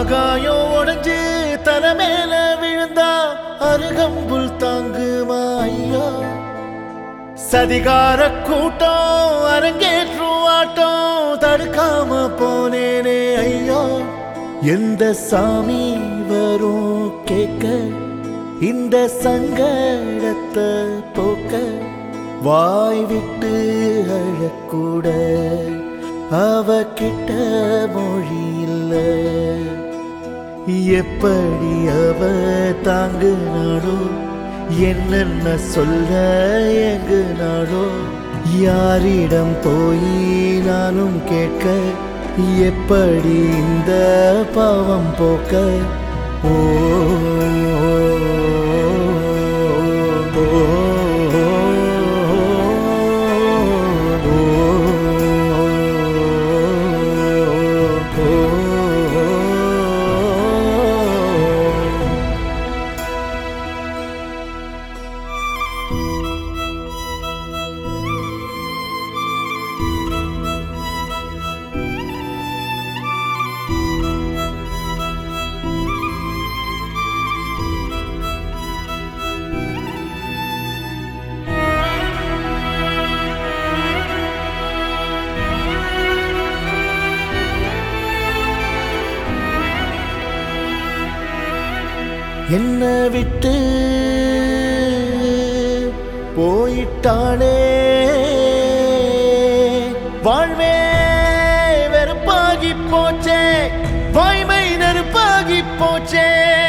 ஆகாயம் உடைஞ்சு தலை மேல விழுந்தா அருகம்புல் தாங்குமா ஐயா சதிகார கூட்டம் அரங்கேற்றும் ஆட்டம் தடுக்காம போனேனே ஐயா எந்த சாமி வரும் கேட்க இந்த சங்கடத்தை போக்க வாய் விட்டு அழக்கூட அவ கிட்ட மொழி இல்ல எப்படி அவ தாங்குனாடோ என்னென்ன சொல்ல எங்குனாடோ யாரிடம் போய் நானும் கேட்க எப்படி இந்த பாவம் போக்க ஓ என்ன விட்டு போயிட்டாளே வாழ்வே வெறுப்பாகி போச்சே வாய்மை நெருப்பாகி போச்சே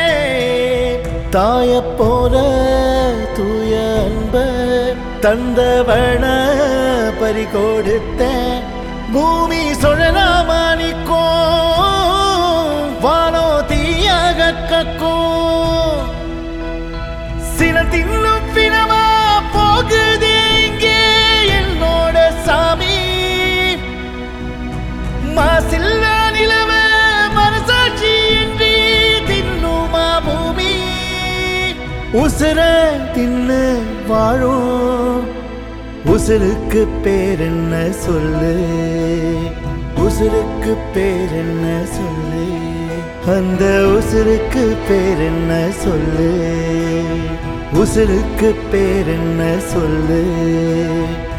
தாய போல தூய அன்ப தந்தவன பறி கொடுத்த பூமி சுழலாமணிக்கோ வானோ தீயாக கக்கும் சில தின்னும் பிணமா போகுது இங்கே என்னோட சாமி மாசில்ல நிலவ மனசாட்சி இன்றி தின்னுமா பூமி உசுர தின்னு வாழும் உசுருக்கு பேர் என்ன சொல்லு உசுருக்கு பேர் என்ன சொல்லு அந்த உசுருக்கு பேர் என்ன சொல்லு உசுருக்கு பேர் என்ன சொல்லு